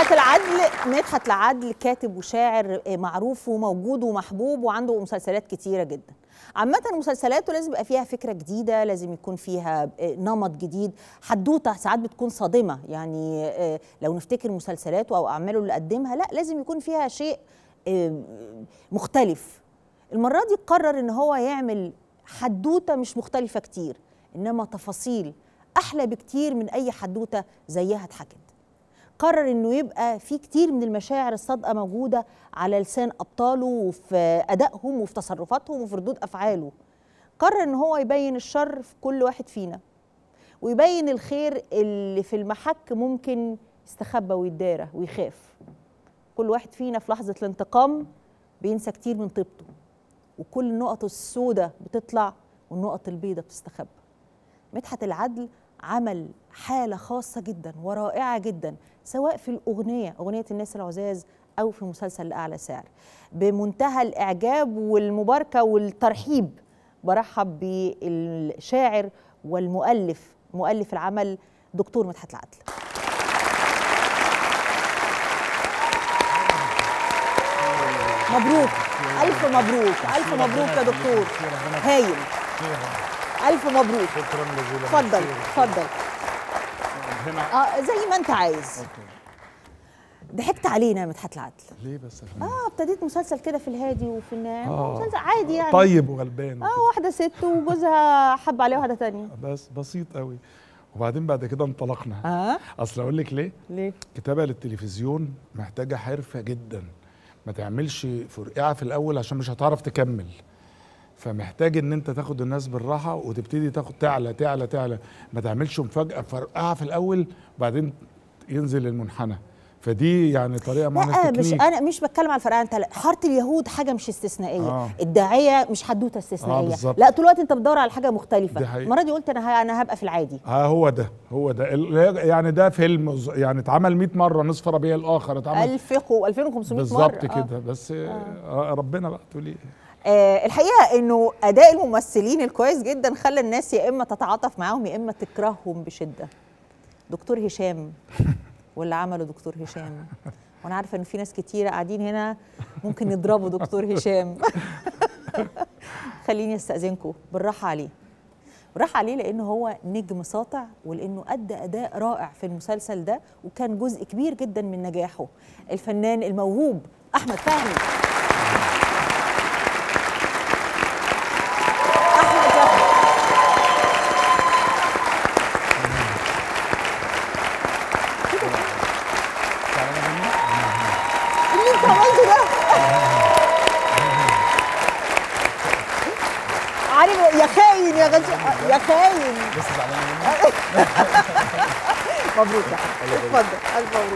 مدحت العدل مدحت العدل كاتب وشاعر معروف وموجود ومحبوب وعنده مسلسلات كتيره جدا عامة مسلسلاته لازم يبقى فيها فكرة جديدة لازم يكون فيها نمط جديد حدوتة ساعات بتكون صادمة يعني لو نفتكر مسلسلاته أو أعماله اللي قدمها لا لازم يكون فيها شيء مختلف المرة دي قرر إن هو يعمل حدوتة مش مختلفة كتير إنما تفاصيل أحلى بكتير من أي حدوتة زيها اتحكت قرر انه يبقى في كتير من المشاعر الصادقه موجوده على لسان ابطاله وفي ادائهم وفي تصرفاتهم وفي ردود افعاله قرر ان هو يبين الشر في كل واحد فينا ويبين الخير اللي في المحك ممكن يستخبى ويتدارى ويخاف كل واحد فينا في لحظه الانتقام بينسى كتير من طيبته وكل النقط السوداء بتطلع والنقط البيضاء بتستخبى مدحت العدل عمل حالة خاصة جدا ورائعة جدا سواء في الأغنية أغنية الناس العزاز أو في مسلسل لأعلى سعر بمنتهى الإعجاب والمباركة والترحيب برحب بالشاعر والمؤلف مؤلف العمل دكتور مدحت العدل مبروك ألف مبروك ألف مبروك يا دكتور هايل ألف مبروك شكرا جزيلا اتفضل اتفضل هنا اه زي ما انت عايز ضحكت علينا يا مدحت العدل ليه بس يا فندم؟ اه ابتديت مسلسل كده في الهادي وفي النعم آه. مسلسل عادي يعني طيب وغلبان اه واحده ست وجوزها حب عليها واحده تانية بس بسيط قوي وبعدين بعد كده انطلقنا اه اصل اقول لك ليه ليه كتابه للتلفزيون محتاجه حرفه جدا ما تعملش فرقعه في الاول عشان مش هتعرف تكمل فمحتاج ان انت تاخد الناس بالراحه وتبتدي تاخد تعلى تعلى تعلى ما تعملش مفاجاه فرقعه في الاول وبعدين ينزل المنحنى فدي يعني طريقه معينه لا مش تكنيك. انا مش بتكلم على الفرقعه انت لا حاره اليهود حاجه مش استثنائيه آه. الداعيه مش حدوته آه، استثنائيه بالظبط. لا طول الوقت انت بتدور على حاجه مختلفه دي حقيقة. المره دي قلت انا ه- انا هبقى في العادي ها هو ده هو ده ال- يعني ده فيلم ز- يعني اتعمل 100 مره نصف ربيع الاخر اتعمل 1000 و 2500 مره بالظبط آه. كده بس آه. ربنا بقى تقول ايه آه الحقيقه انه اداء الممثلين الكويس جدا خلى الناس يا اما تتعاطف معاهم يا اما تكرههم بشده دكتور هشام واللي عمله دكتور هشام وانا عارفه ان في ناس كتيره قاعدين هنا ممكن يضربوا دكتور هشام خليني استاذنكم بالراحه عليه بالراحه عليه لانه هو نجم ساطع ولانه ادى اداء رائع في المسلسل ده وكان جزء كبير جدا من نجاحه الفنان الموهوب احمد فهمي احمد فهمي اللي انت عملته ده عارف يا خاين يا غش يا خاين لسه زعلانه مني مبروك يا حبيبي. اتفضل الف مبروك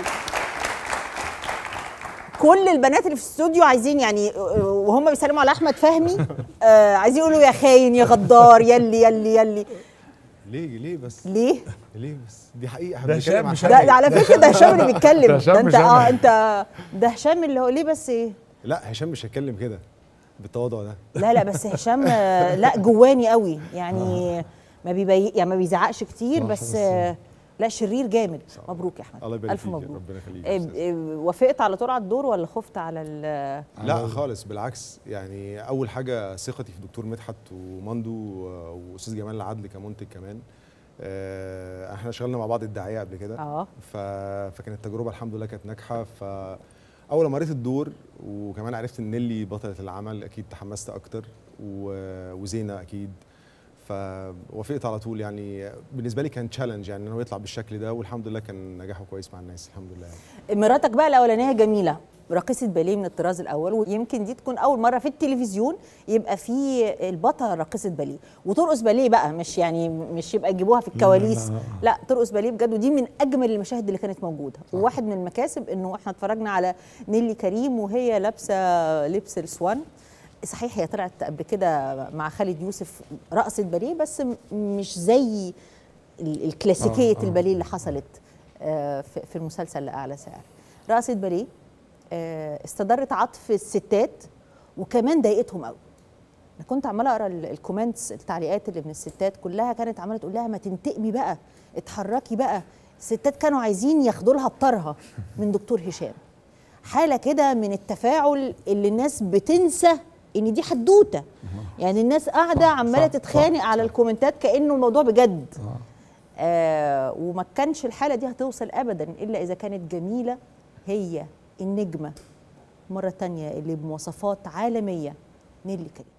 كل البنات اللي في الاستوديو عايزين يعني آه، وهم بيسلموا على احمد فهمي آه عايزين يقولوا يا خاين يا غدار يلي يلي يلي ليه ليه بس ليه؟ ليه بس دي حقيقه ده احنا هشام بنتكلم عن مش ده, ده على فكره ده هشام اللي بيتكلم ده هشام ده انت مش اه أنا. انت ده هشام اللي هو ليه بس ايه؟ لا هشام مش هيتكلم كده بالتواضع ده لا لا بس هشام آه، لا جواني قوي يعني ما بيبي يعني ما بيزعقش كتير صح، بس بس- آه، لا شرير جامد مبروك يا احمد الله يبارك الف فيك، مبروك ربنا يخليك آه، يا أستاذ. آه، وافقت على طول على الدور ولا خفت على ال لا خالص بالعكس يعني اول حاجه ثقتي في دكتور مدحت ومندو آه، واستاذ جمال العدل كمنتج كمان آه، احنا اشتغلنا مع بعض الدعايه قبل كده اه ف... فكانت التجربه الحمد لله كانت ناجحه فاول ما قريت الدور وكمان عرفت ان نيلي بطله العمل اكيد تحمست اكتر و... وزينه اكيد فوافقت على طول يعني بالنسبه لي كان تشالنج يعني ان هو يطلع بالشكل ده والحمد لله كان نجاحه كويس مع الناس الحمد لله يعني. مراتك بقى الاولانيه جميله راقصه باليه من الطراز الاول ويمكن دي تكون اول مره في التلفزيون يبقى في البطله راقصه باليه وترقص باليه بقى مش يعني مش يبقى يجيبوها في الكواليس لا، لا. لا ترقص باليه بجد ودي من اجمل المشاهد اللي كانت موجوده وواحد من المكاسب انه احنا اتفرجنا على نيلي كريم وهي لابسه لبس السوان صحيح هي طلعت قبل كده مع خالد يوسف رقصت باليه بس م- مش زي ال- الكلاسيكيه آه، آه. الباليه اللي حصلت آه، في في المسلسل لاعلى سعر رقصت باليه آه، استدرت عطف الستات وكمان ضايقتهم قوي انا كنت عماله اقرا ال- الكومنتس التعليقات اللي من الستات كلها كانت عماله تقول لها ما تنتقمي بقى اتحركي بقى الستات كانوا عايزين ياخدوا لها بطارها من دكتور هشام حاله كده من التفاعل اللي الناس بتنسى ان دي حدوته يعني الناس قاعده صح، عماله صح، تتخانق صح، على صح. الكومنتات كانه الموضوع بجد آه. آه وما كانش الحاله دي هتوصل ابدا الا اذا كانت جميله هي النجمه مره تانية اللي بمواصفات عالميه نيلي كريم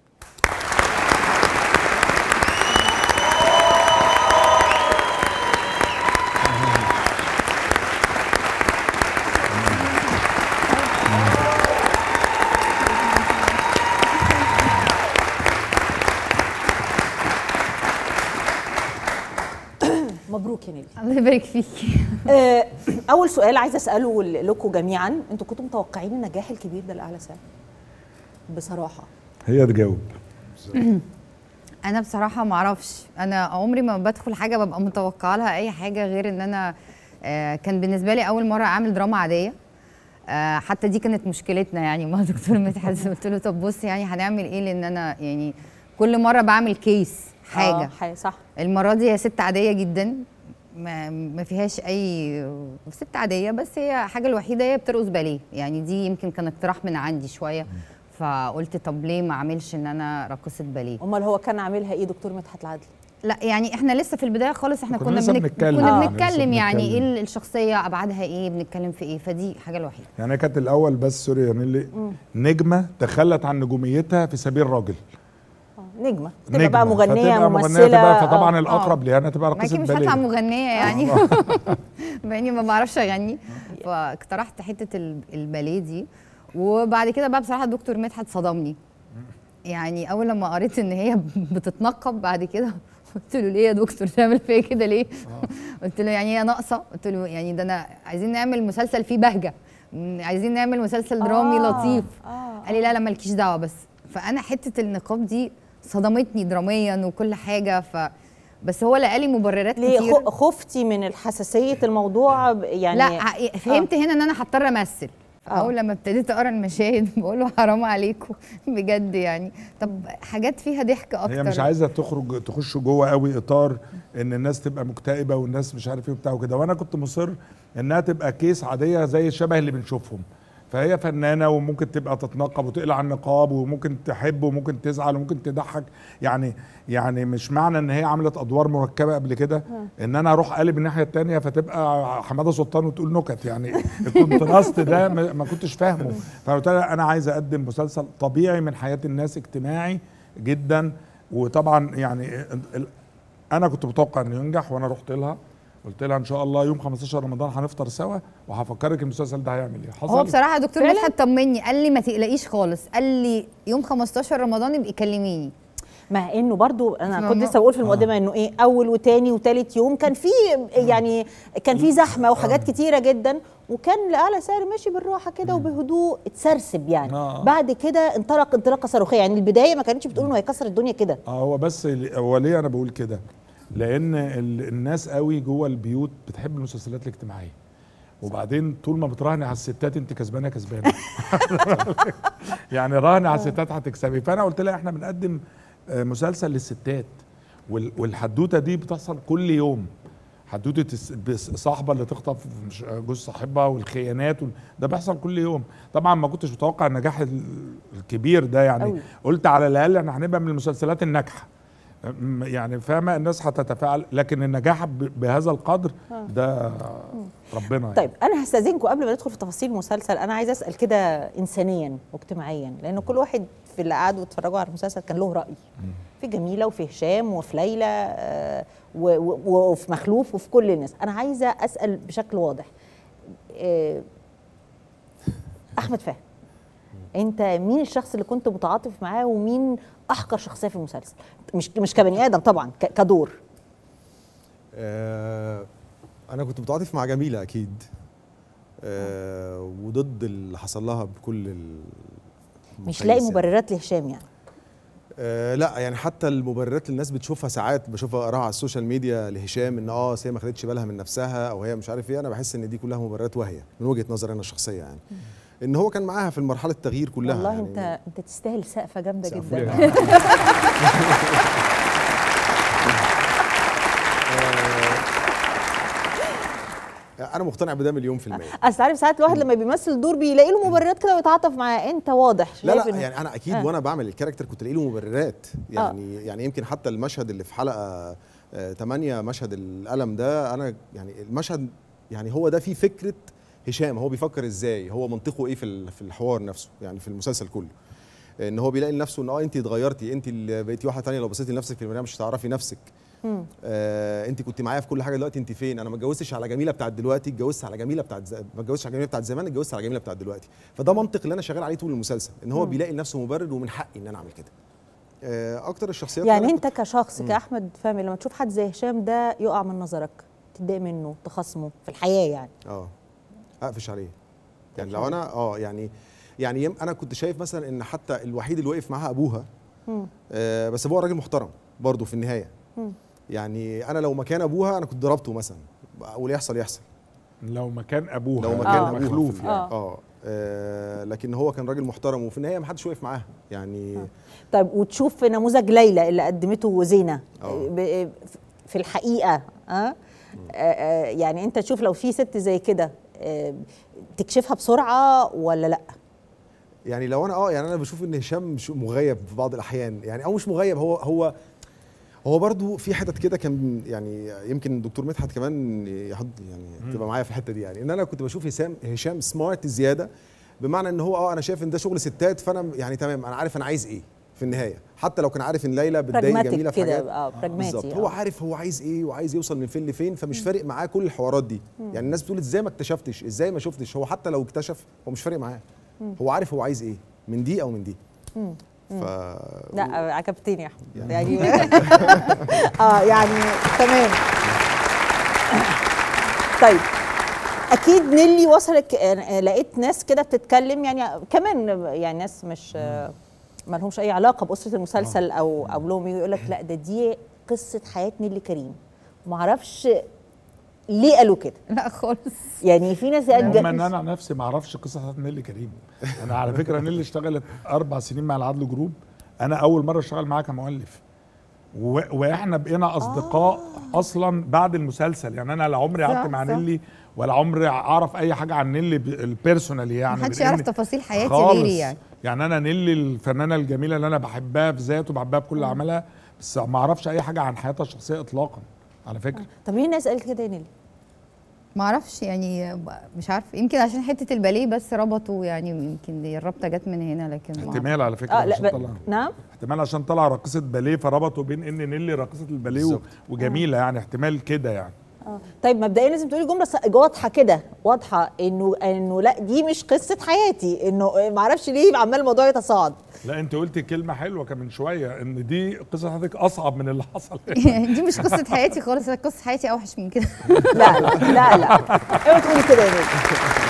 مبروك يا نيلي الله يبارك فيكي آه، اول سؤال عايزه اساله ل- لكم جميعا انتوا كنتوا متوقعين النجاح الكبير ده لاعلى سعر بصراحه هي تجاوب انا بصراحه ما اعرفش انا عمري ما بدخل حاجه ببقى متوقعه لها اي حاجه غير ان انا آه، كان بالنسبه لي اول مره اعمل دراما عاديه آه، حتى دي كانت مشكلتنا يعني مع دكتور مدحت قلت له طب بص يعني هنعمل ايه لان انا يعني كل مره بعمل كيس حاجه آه حاجه صح المره دي هي ست عاديه جدا ما, ما فيهاش اي ست عاديه بس هي حاجه الوحيده هي بترقص باليه يعني دي يمكن كان اقتراح من عندي شويه فقلت طب ليه ما اعملش ان انا راقصه باليه امال هو كان عاملها ايه دكتور مدحت العدلي لا يعني احنا لسه في البدايه خالص احنا كنا كنا لسه بنك... بنتكلم. كنا آه. بنتكلم لسه يعني ايه بنتكلم. الشخصيه ابعادها ايه بنتكلم في ايه فدي حاجه الوحيده يعني هي كانت الاول بس سوري يا نيلي نجمه تخلت عن نجوميتها في سبيل راجل آه، نجمه تبقى نجمة. بقى مغنيه فتبقى ممثله تبقى فطبعا آه. الاقرب ليها انها تبقى ما راقصه اكيد مش هطلع باليه مغنيه يعني باني ما بعرفش اغني فاقترحت حته ال- الباليه دي وبعد كده بقى بصراحه الدكتور مدحت صدمني يعني اول لما قريت ان هي بتتنقب بعد كده قلت له ليه يا دكتور تعمل فيا كده ليه؟ قلت له يعني هي ناقصه قلت له يعني ده انا عايزين نعمل مسلسل فيه بهجه م- عايزين نعمل مسلسل درامي آه، لطيف آه، قال لي لا لا مالكيش دعوه بس فانا حته النقاب دي صدمتني دراميا وكل حاجه ف بس هو لقى لي مبررات ليه كتير خ- خفتي من الحساسيه الموضوع ب- يعني لا ع- فهمت هنا ان انا هضطر امثل آه. اول لما ابتديت اقرا المشاهد بقول له حرام عليكم بجد يعني طب حاجات فيها ضحك اكتر هي مش عايزه تخرج تخش جوه قوي اطار ان الناس تبقى مكتئبه والناس مش عارف ايه وبتاع وكده وانا كنت مصر انها تبقى كيس عاديه زي الشبه اللي بنشوفهم فهي فنانه وممكن تبقى تتنقب وتقلع النقاب وممكن تحب وممكن تزعل وممكن تضحك يعني يعني مش معنى ان هي عملت ادوار مركبه قبل كده ان انا اروح قالب الناحيه التانية فتبقى حماده سلطان وتقول نكت يعني الكونتراست ده ما ما كنتش فاهمه فقلت لها انا عايز اقدم مسلسل طبيعي من حياه الناس اجتماعي جدا وطبعا يعني ال- انا كنت متوقع انه ينجح وانا رحت لها قلت لها ان شاء الله يوم 15 رمضان هنفطر سوا وهفكرك المسلسل ده هيعمل ايه حصل هو بصراحه دكتور فعلا؟ مدحت طمني قال لي ما تقلقيش خالص قال لي يوم 15 رمضان يبقى كلميني مع انه برضو انا ما- كنت لسه بقول في المقدمه انه ايه اول وتاني وتالت يوم كان في يعني كان في زحمه وحاجات كتيره جدا وكان لاعلى سعر ماشي بالراحه كده وبهدوء اتسرسب يعني آه. بعد كده انطلق انطلاقه صاروخيه يعني البدايه ما كانتش بتقول انه هيكسر الدنيا كده اه هو بس ال- هو ليه انا بقول كده لان ال- الناس قوي جوه البيوت بتحب المسلسلات الاجتماعيه وبعدين طول ما بتراهني على الستات انت كسبانه كسبانه يعني راهني على الستات هتكسبي فانا قلت لها احنا بنقدم آه، مسلسل للستات وال- والحدوته دي بتحصل كل يوم حدوته الس- بس- صاحبه اللي تخطف مش- جوز صاحبها والخيانات وال- ده بيحصل كل يوم طبعا ما كنتش متوقع النجاح ال- الكبير ده يعني أوي. قلت على الاقل احنا هنبقى من المسلسلات الناجحه م- يعني فاهمه الناس هتتفاعل لكن النجاح ب- بهذا القدر ده ربنا يعني. طيب انا هستاذنكم قبل ما ندخل في تفاصيل المسلسل انا عايزه اسال كده انسانيا واجتماعيا لان كل واحد في اللي قعدوا يتفرجوا على المسلسل كان له راي في جميله وفي هشام وفي ليلى آه، و- و- وفي مخلوف وفي كل الناس انا عايزه اسال بشكل واضح آه، احمد فهمي انت مين الشخص اللي كنت متعاطف معاه ومين احقر شخصيه في المسلسل مش مش كبني ادم طبعا ك- كدور آه، انا كنت متعاطف مع جميله اكيد آه، وضد اللي حصل لها بكل ال مش لاقي المقاييس يعني. مبررات لهشام يعني آه لا يعني حتى المبررات اللي الناس بتشوفها ساعات بشوفها اقراها على السوشيال ميديا لهشام ان اه أصل هي ما خدتش بالها من نفسها او هي مش عارف ايه انا بحس ان دي كلها مبررات واهيه من وجهه نظري انا الشخصيه يعني ان هو كان معاها في مرحله التغيير كلها والله يعني انت انت تستاهل سقفه جامده سقف جدا ليه؟ انا مقتنع بده مليون في الميه اصل عارف ساعات الواحد لما بيمثل دور بيلاقي له مبررات كده ويتعاطف معاه انت واضح لا شايف لا إن- يعني انا اكيد آه. وانا بعمل الكاركتر كنت لاقي له مبررات يعني يعني يمكن حتى المشهد اللي في حلقه 8 مشهد الالم ده انا يعني المشهد يعني هو ده فيه فكره هشام هو بيفكر ازاي هو منطقه ايه في ال- في الحوار نفسه يعني في المسلسل كله ان هو بيلاقي لنفسه ان اه انت اتغيرتي انت اللي بقيتي واحده تانية لو بصيتي لنفسك في المرايه مش هتعرفي نفسك مم. آه انت كنت معايا في كل حاجه دلوقتي انت فين انا ما اتجوزتش على جميله بتاعت دلوقتي اتجوزت على جميله بتاعت ز... ما اتجوزتش على جميله بتاعت زمان اتجوزت على جميله بتاعت دلوقتي فده منطق اللي انا شغال عليه طول المسلسل ان هو مم. بيلاقي لنفسه مبرر ومن حقي ان انا اعمل كده آه اكتر الشخصيات يعني اللي انت كشخص كاحمد فهمي لما تشوف حد زي هشام ده يقع من نظرك تتضايق منه تخاصمه في الحياه يعني أنا- اه اقفش عليه يعني تقفش لو انا اه يعني يعني يم انا كنت شايف مثلا ان حتى الوحيد اللي وقف معاها ابوها مم. آه بس ابوها راجل محترم برضه في النهايه مم. يعني انا لو مكان ابوها انا كنت ضربته مثلا واللي يحصل يحصل لو مكان ابوها لو آه. مكان ابوها مخلوف في- يعني آه. اه آه، لكن هو كان راجل محترم وفي النهايه ما حدش وقف معاها يعني طيب وتشوف في نموذج ليلى اللي قدمته زينه آه. ب- في الحقيقه اه آه، يعني انت تشوف لو في ست زي كده آه، تكشفها بسرعه ولا لا يعني لو انا اه يعني انا بشوف ان هشام مش مغيب في بعض الاحيان يعني او مش مغيب هو هو هو برضو في حتت كده كان يعني يمكن الدكتور مدحت كمان يحط يعني تبقى معايا في الحته دي يعني ان انا كنت بشوف هشام هشام سمارت زياده بمعنى ان هو اه انا شايف ان ده شغل ستات فانا يعني تمام انا عارف انا عايز ايه في النهايه حتى لو كان عارف ان ليلى بتضايق براجماتيك جميله في حاجات كده اه براجماتي بالظبط هو آه. عارف هو عايز ايه وعايز يوصل من فين لفين فمش فارق معاه كل الحوارات دي يعني الناس بتقول ازاي ما اكتشفتش ازاي ما شفتش هو حتى لو اكتشف هو مش فارق معاه هو عارف هو عايز ايه من دي او من دي ف لا آه، عجبتني يا احمد يعني. يعني اه يعني تمام طيب اكيد نيلي وصلك آه، لقيت ناس كده بتتكلم يعني كمان يعني ناس مش آه، ما لهمش اي علاقه باسره المسلسل او او لهم يقول لك لا ده دي قصه حياه نيلي كريم ما اعرفش ليه قالوا كده لا خالص يعني في ناس قالت رغم ان انا عن نفسي ما اعرفش قصه حياه نيلي كريم انا على فكره نيلي اشتغلت اربع سنين مع العدل جروب انا اول مره اشتغل معاها كمؤلف و... واحنا بقينا اصدقاء آه. اصلا بعد المسلسل يعني انا لا عمري صح، قعدت مع صح. نيلي ولا عمري اعرف اي حاجه عن نيلي ب- البيرسونال يعني محدش لأن يعرف تفاصيل حياتي خالص. غيري يعني يعني انا نيلي الفنانه الجميله اللي انا بحبها في ذاته وبحبها بكل اعمالها بس ما اعرفش اي حاجه عن حياتها الشخصيه اطلاقا على فكره طب ليه الناس قالت كده يا نيلي ما اعرفش يعني مش عارف يمكن عشان حته الباليه بس ربطوا يعني يمكن دي الرابطه جت من هنا لكن ما أعرف. احتمال على فكره اه لا عشان ب... طلع نعم احتمال عشان طلع راقصه باليه فربطوا بين ان نيلي راقصه الباليه و- بالظبط. وجميله يعني احتمال كده يعني آه. طيب مبدئيا لازم تقولي جمله س- واضحه كده واضحه انه انه لا دي مش قصه حياتي انه ما اعرفش ليه عمال الموضوع يتصاعد لا انت قلتي كلمه حلوه كان من شويه ان دي قصه حضرتك اصعب من اللي حصل دي مش قصه حياتي خالص قصه حياتي اوحش من كده لا لا لا لا اوعي تقولي كده يا نيلي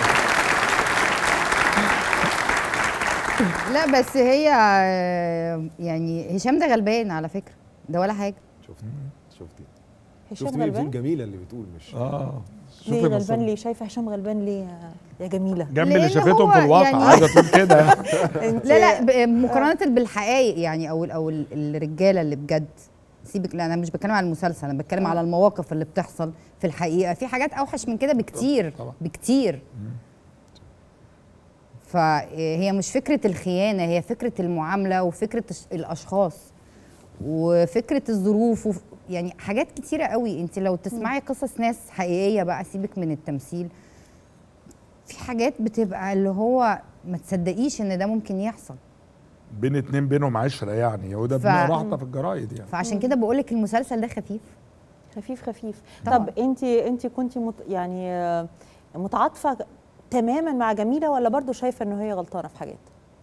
لا بس هي آه، يعني هشام ده غلبان على فكره ده ولا حاجه شفت شفتي هشام شفت مين بتقول غلبان جميله اللي بتقول مش اه ليه شوفي غلبان بص- ليه شايفه هشام غلبان ليه يا- يا جميله جنب اللي لأن شافتهم هو في الواقع يعني- عايزه تقول كده انت لا لا ب- مقارنه بالحقائق يعني او او ال- الرجاله اللي بجد سيبك لا انا مش بتكلم على المسلسل انا بتكلم على المواقف اللي بتحصل في الحقيقه في حاجات اوحش من كده بكتير طبعا. بكتير فهي مش فكره الخيانه هي فكره المعامله وفكره الش- الاشخاص وفكره الظروف وف يعني حاجات كتيره قوي انت لو تسمعي قصص ناس حقيقيه بقى سيبك من التمثيل في حاجات بتبقى اللي هو ما تصدقيش ان ده ممكن يحصل بين اتنين بينهم عشره يعني وده ف- بنقرا في الجرايد يعني فعشان كده بقول لك المسلسل ده خفيف خفيف خفيف طبعاً. طب انت انت كنت مت يعني آه، متعاطفه تماما مع جميله ولا برضو شايفه انه هي غلطانه في حاجات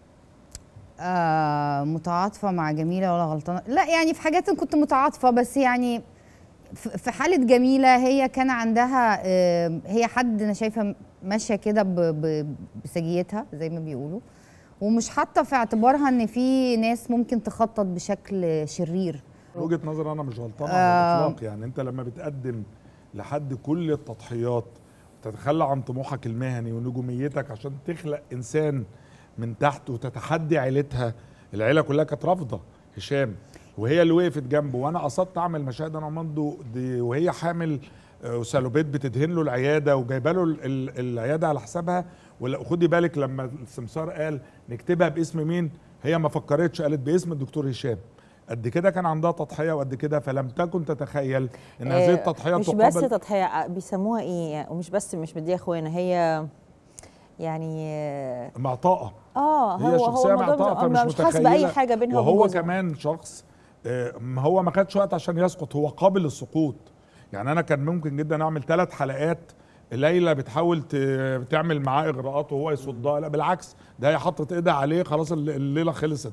آه متعاطفه مع جميله ولا غلطانه لا يعني في حاجات كنت متعاطفه بس يعني ف- في حاله جميله هي كان عندها آه هي حد انا شايفه ماشيه كده ب- ب- بسجيتها زي ما بيقولوا ومش حاطه في اعتبارها ان في ناس ممكن تخطط بشكل شرير وجهه نظر انا مش غلطان آه. على الاطلاق يعني انت لما بتقدم لحد كل التضحيات تتخلى عن طموحك المهني ونجوميتك عشان تخلق انسان من تحت وتتحدي عيلتها العيله كلها كانت رافضه هشام وهي اللي وقفت جنبه وانا قصدت اعمل مشاهد انا ومندو دي وهي حامل آه، وسالوبيت بتدهن له العياده وجايبه له ال- ال- العياده على حسابها ولا خدي بالك لما السمسار قال نكتبها باسم مين هي ما فكرتش قالت باسم الدكتور هشام قد كده كان عندها تضحيه وقد كده فلم تكن تتخيل ان هذه آه، التضحيه مش بس تقابل تضحيه آه، بيسموها ايه ومش بس مش مديه اخوانا هي يعني اه معطاءه آه، هي هو شخصيه هو الموضوع معطاءه مش- فمش مش حاسس باي متخيلة. حاجه بينها وبين وهو جوزها. كمان شخص آه، ما هو ما خدش وقت عشان يسقط هو قابل للسقوط يعني انا كان ممكن جدا اعمل ثلاث حلقات ليلى بتحاول ت- تعمل معاه اغراءات وهو يصدها لا بالعكس ده هي حطت ايدها عليه خلاص الل- الليله خلصت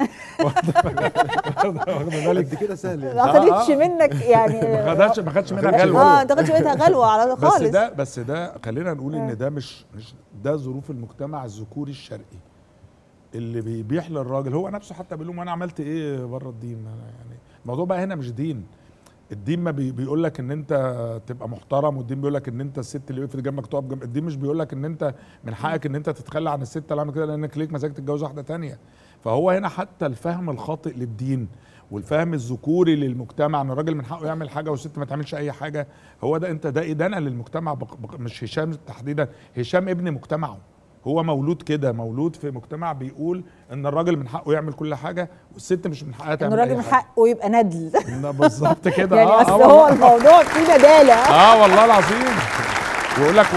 واخد بالك قد كده سهل يعني ما آه، خدتش آه. منك يعني ما خدش ما خدش منها خدتش غلوه اه انت خدتش منها غلوه على بس خالص ده بس ده خلينا نقول ان ده مش مش ده ظروف المجتمع الذكوري الشرقي اللي بيبيح للراجل هو نفسه حتى بيقول لهم انا عملت ايه بره الدين أنا يعني الموضوع بقى هنا مش دين الدين ما بي بيقول لك ان انت تبقى محترم والدين بيقول لك ان انت الست اللي وقفت جنبك تقف جنب الدين مش بيقول لك ان انت من حقك ان انت تتخلى عن الست اللي عملت كده لانك ليك مزاج تتجوز واحده تانية فهو هنا حتى الفهم الخاطئ للدين والفهم الذكوري للمجتمع ان الراجل من حقه يعمل حاجه والست ما تعملش اي حاجه هو ده انت ده ادانه للمجتمع بق بق مش هشام تحديدا هشام ابن مجتمعه هو مولود كده مولود في مجتمع بيقول ان الراجل من حقه يعمل كل حاجه والست مش من حقها ان تعمل الراجل اي من حاجه حقه يبقى ندل ده بالظبط كده يعني آه، اصل آه هو والله. الموضوع فيه نداله اه والله العظيم ويقول لك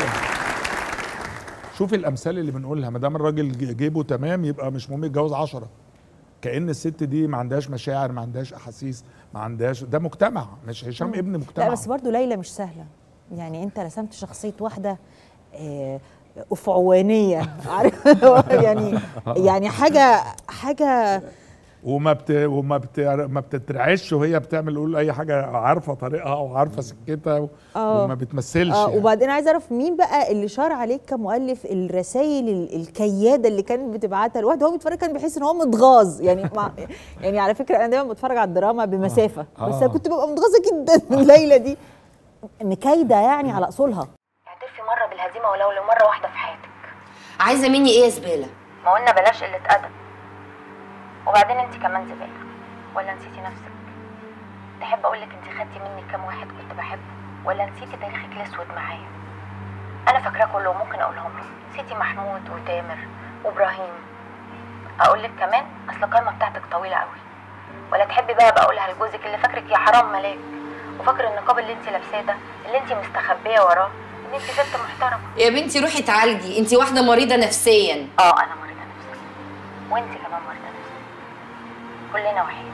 شوف الامثال اللي بنقولها ما دام الراجل ج- جيبه تمام يبقى مش مهم يتجوز عشرة كأن الست دي ما عندهاش مشاعر ما عندهاش احاسيس ما عندهاش ده مجتمع مش هشام ابن مجتمع لا بس برضو ليلى مش سهله يعني انت رسمت شخصيه واحده آه، افعوانيه عارف يعني يعني حاجه حاجه وما بت... وما بت... ما بتترعش وهي بتعمل قول اي حاجه عارفه طريقها وعارفه سكتها و... آه. وما بتمثلش اه يعني. وبعدين عايزه اعرف مين بقى اللي شار عليك كمؤلف الرسائل ال- الكياده اللي كانت بتبعتها الواحد وهو بيتفرج كان بيحس ان هو متغاظ يعني مع يعني على فكره انا دايما بتفرج على الدراما بمسافه آه. بس انا كنت ببقى متغاظه جدا من ليلى دي مكايده يعني على اصولها اعترفي مرة بالهزيمة ولو لمرة واحدة في حياتك عايزه مني ايه يا زباله ما قلنا بلاش قلة أدب وبعدين انت كمان زبالة ولا نسيتي نفسك تحب أقولك انت خدتي مني كام واحد كنت بحبه ولا نسيتي تاريخك الأسود معايا أنا فاكراه كله وممكن أقولهم لك نسيتي محمود وتامر وإبراهيم أقولك كمان أصل القايمة بتاعتك طويلة قوي ولا تحبي بقى بقولها لجوزك اللي فاكرك يا حرام ملاك وفاكر النقاب اللي انت لابساه ده اللي انت مستخبيه وراه ان انت ست محترمه يا بنتي روحي اتعالجي انت واحده مريضه نفسيا اه انا مريضه نفسيا وانت كمان مريضه نفسيا كلنا وحيد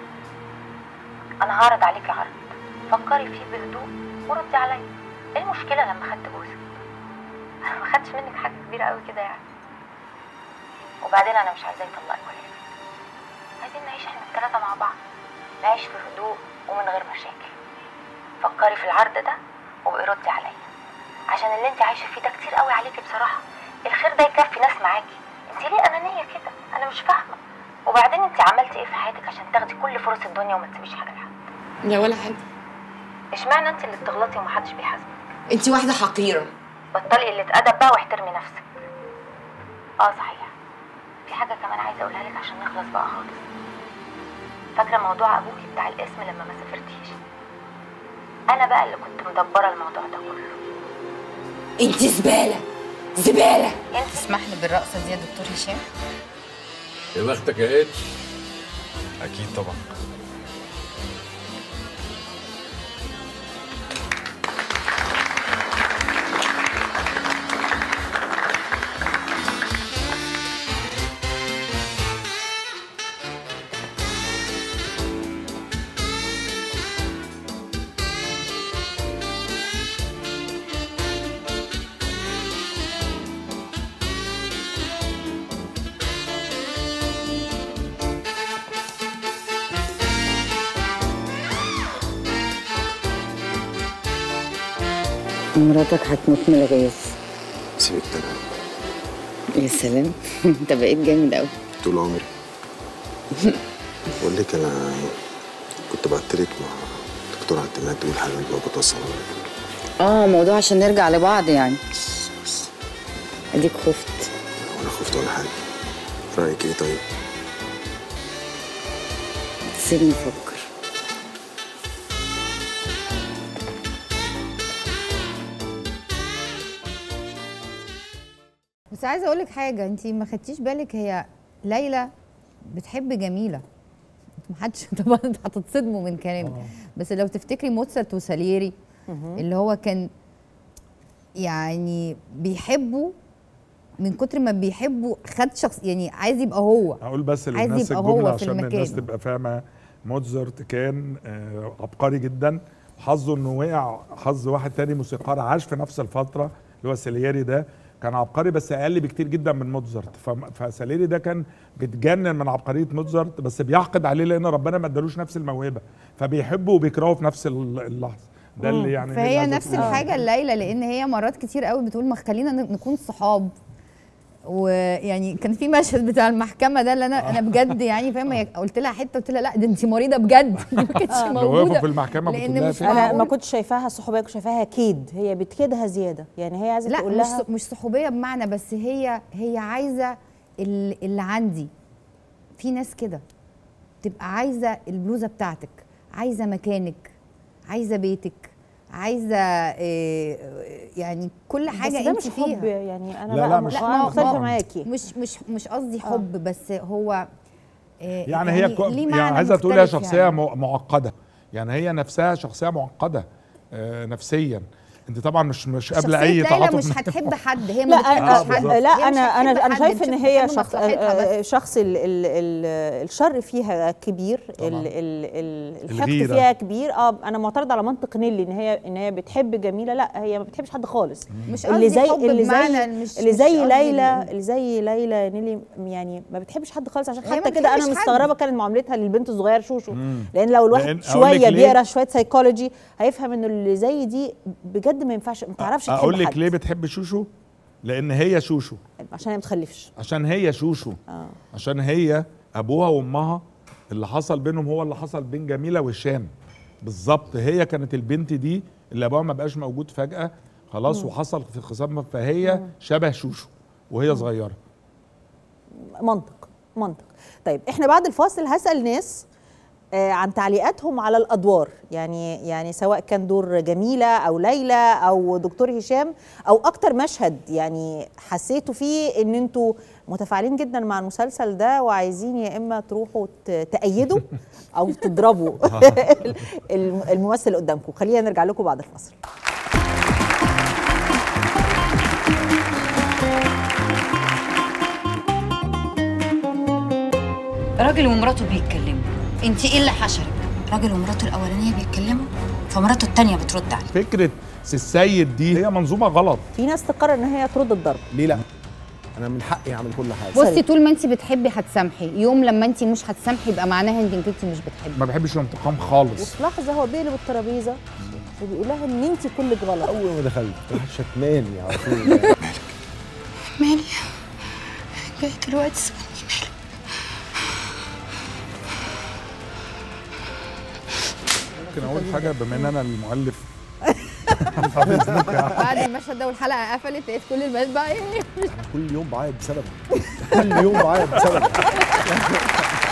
انا هعرض عليكي عرض فكري فيه بهدوء وردي عليا ايه المشكله لما خدت جوزك انا ما خدتش منك حاجه كبيره قوي كده يعني وبعدين انا مش عايزاه يطلقك ولا يفرق. عايزين نعيش احنا الثلاثه مع بعض نعيش في هدوء ومن غير مشاكل فكري في العرض ده وابقي ردي عليا عشان اللي انت عايشه فيه ده كتير قوي عليكي بصراحه الخير ده يكفي ناس معاكي انت ليه انانيه كده انا مش فاهمه وبعدين انت عملتي ايه في حياتك عشان تاخدي كل فرص الدنيا وما تسيبيش حاجه لحد لا ولا حاجه اشمعنى انت اللي بتغلطي ومحدش بيحاسبك انت واحده حقيره بطلي قله ادب بقى واحترمي نفسك اه صحيح في حاجه كمان عايزه اقولها لك عشان نخلص بقى خالص فاكره موضوع ابوكي بتاع الاسم لما ما سافرتيش انا بقى اللي كنت مدبره الموضوع ده كله انت زباله زباله انت تسمح لي بالرقصه دي يا دكتور هشام يا بختك يا اتش اكيد طبعا مراتك هتموت من الغيظ سيبك تمام يا سلام انت بقيت جامد قوي طول عمري بقول لك انا كنت بعتلك مع دكتور اعتماد تقول حاجه بقى بتوصل اه موضوع عشان نرجع لبعض يعني بس بس اديك خفت ولا خفت ولا حاجه رايك ايه طيب سيبني افكر بس عايزه اقول لك حاجه انت ما خدتيش بالك هي ليلى بتحب جميله محدش طبعا هتتصدموا من كلامي بس لو تفتكري موتسرت وساليري اللي هو كان يعني بيحبه من كتر ما بيحبه خد شخص يعني عايز يبقى هو اقول بس عايز للناس يبقى هو الجمله في عشان المكان. الناس تبقى فاهمه موتزارت كان آه، عبقري جدا حظه انه وقع حظ واحد تاني موسيقار عاش في نفس الفتره اللي هو سالييري ده كان عبقري بس اقل بكتير جدا من موتزارت فم- فساليري ده كان بيتجنن من عبقريه موتزارت بس بيحقد عليه لان ربنا ما ادالوش نفس الموهبه فبيحبه وبيكرهه في نفس ال- اللحظه ده اللي يعني اللي فهي عايزة نفس تقوله. الحاجه الليله لان هي مرات كتير قوي بتقول ما خلينا ن- نكون صحاب ويعني كان في مشهد بتاع المحكمه ده اللي انا انا بجد يعني فاهمه هي- قلت لها حته قلت لها لا ده انت مريضه بجد دي ما كانتش اللي وقفوا موجوده في المحكمه لأن بتقول لها مش فين؟ انا ما معقول. كنتش شايفاها صحوبيه كنت شايفاها كيد هي بتكيدها زياده يعني هي عايزه لا تقول مش لها ص- مش صحوبيه بمعنى بس هي هي عايزه ال- اللي عندي في ناس كده تبقى عايزه البلوزه بتاعتك عايزه مكانك عايزه بيتك عايزه إيه يعني كل حاجه بس ده انت مش فيها حب يعني انا لا، بقى لا، مش انا حب. مختلفه طبعاً. معاكي مش مش مش قصدي حب بس هو إيه يعني هي كو... ليه يعني معنى عايزه تقول هي مختلف شخصيه يعني. يعني. معقده يعني هي نفسها شخصيه معقده آه نفسيا انت طبعا مش مش قابله اي شخصية ليلى تعاطف مش هتحب حد هي لا ما بتحبش أنا حد لا هي مش انا انا هتحب انا حد، شايف ان بتحب هي بتحب شخص مصلحتها بس. شخص ال ال ال الشر فيها كبير ال طبعاً. ال ال الحقد الغيرة. فيها كبير اه انا معترض على منطق نيلي ان هي ان هي بتحب جميله لا هي ما بتحبش حد خالص مش اللي قصدي زي حب اللي بمعنى زي مش- اللي مش زي قصدي ليلى ال- اللي زي ليلى نيلي يعني ما بتحبش حد خالص عشان هي ما حتى كده انا بتحبش حد. مستغربه كانت معاملتها للبنت الصغير شوشو لان لو الواحد لأن- أقول لك شويه ليه؟ بيقرا شويه سايكولوجي هيفهم ان اللي زي دي بجد ما ينفعش ما تعرفش تحب اقول لك حد ليه بتحب شوشو لان هي شوشو عشان هي ما بتخلفش عشان هي شوشو اه عشان هي ابوها وامها اللي حصل بينهم هو اللي حصل بين جميله وهشام بالظبط هي كانت البنت دي اللي ابوها ما بقاش موجود فجاه خلاص وحصل في خصام فهي شبه شوشو وهي صغيره منطق منطق طيب احنا بعد الفاصل هسال ناس آه، عن تعليقاتهم على الادوار يعني يعني سواء كان دور جميله او ليلى او دكتور هشام او اكتر مشهد يعني حسيتوا فيه ان انتوا متفاعلين جدا مع المسلسل ده وعايزين يا اما تروحوا ت- تأيدوا او تضربوا الم- الممثل اللي قدامكم خلينا نرجع لكم بعد الفاصل راجل ومراته بيتكلموا انت ايه اللي حشرك راجل ومراته الاولانيه بيتكلموا فمراته التانيه بترد عليه فكره سي السيد دي هي منظومه غلط في ناس تقرر ان هي ترد الضرب ليه لا انا من حقي اعمل كل حاجه بصي طول ما انت بتحبي هتسامحي يوم لما انت مش هتسامحي يبقى معناها انك انت مش بتحبي ما بحبش الانتقام خالص وفي لحظه هو بيقلب الترابيزه وبيقول لها ان انت كلك غلط اول ما دخلت راح شتماني على طول مالي جاي دلوقتي سيبني ممكن اقول حاجه بما ان انا المؤلف بعد المشهد ده والحلقه قفلت لقيت كل البنات بقى ايه كل يوم بعيط بسببك كل يوم بعيط بسببك